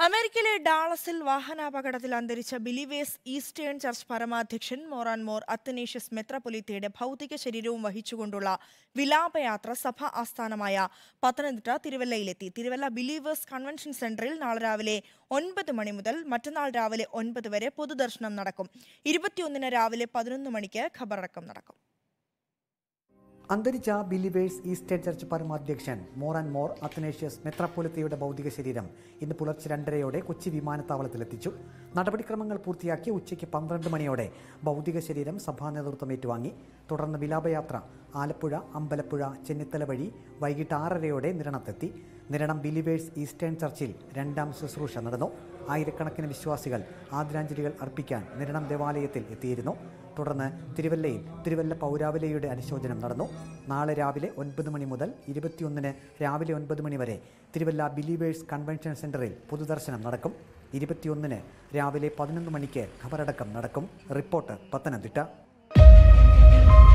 അമേരിക്കയിലെ ഡാളസിൽ വാഹനാപകടത്തിൽ അന്തരിച്ച ബിലിവേസ് ഈസ്റ്റേൺ ചർച്ച് പരമാധ്യക്ഷൻ മോറാൻ മോർ അത്തനേഷ്യസ് മെത്രപൊലിത്തയുടെ ഭൗതിക ശരീരവും വഹിച്ചുകൊണ്ടുള്ള വിലാപയാത്ര സഭ ആസ്ഥാനമായ പത്തനംതിട്ട തിരുവല്ലയിലെത്തി തിരുവല്ല ബിലീവേഴ്സ് കൺവെൻഷൻ സെന്ററിൽ നാളെ രാവിലെ ഒൻപത് മണി മുതൽ മറ്റന്നാൾ രാവിലെ ഒൻപത് വരെ പൊതുദർശനം നടക്കും ഇരുപത്തിയൊന്നിന് രാവിലെ പതിനൊന്ന് മണിക്ക് ഖബറടക്കം നടക്കും അന്തരിച്ച ബിലിവേഴ്സ് ഈസ്റ്റേൺ ചർച്ച് പരമാധ്യക്ഷൻ മോർ ആൻഡ് മോർ അത്തനേഷ്യസ് മെത്രാപ്പൊലിത്തയുടെ ഭൗതിക ശരീരം ഇന്ന് പുലർച്ചെ രണ്ടരയോടെ കൊച്ചി വിമാനത്താവളത്തിലെത്തിച്ചു നടപടിക്രമങ്ങൾ പൂർത്തിയാക്കി ഉച്ചയ്ക്ക് പന്ത്രണ്ട് മണിയോടെ ഭൗതിക ശരീരം സഭാ നേതൃത്വം ഏറ്റുവാങ്ങി തുടർന്ന് വിലാപയാത്ര ആലപ്പുഴ അമ്പലപ്പുഴ ചെന്നിത്തല വഴി വൈകിട്ട് ആറരയോടെ നിരണത്തെത്തി നിരണം ബിലിവേഴ്സ് ഈസ്റ്റേൺ ചർച്ചിൽ രണ്ടാം ശുശ്രൂഷ നടന്നു ആയിരക്കണക്കിന് വിശ്വാസികൾ ആദരാഞ്ജലികൾ അർപ്പിക്കാൻ നിരണം ദേവാലയത്തിൽ എത്തിയിരുന്നു തുടർന്ന് തിരുവല്ലയിൽ തിരുവല്ല പൗരാവലയുടെ അനുശോചനം നടന്നു നാളെ രാവിലെ ഒൻപത് മണി മുതൽ ഇരുപത്തിയൊന്നിന് രാവിലെ ഒൻപത് മണി വരെ തിരുവല്ല ബിലീവേഴ്സ് കൺവെൻഷൻ സെന്ററിൽ പൊതുദർശനം നടക്കും ഇരുപത്തിയൊന്നിന് രാവിലെ പതിനൊന്ന് മണിക്ക് ഖബറടക്കം നടക്കും റിപ്പോർട്ടർ പത്തനംതിട്ട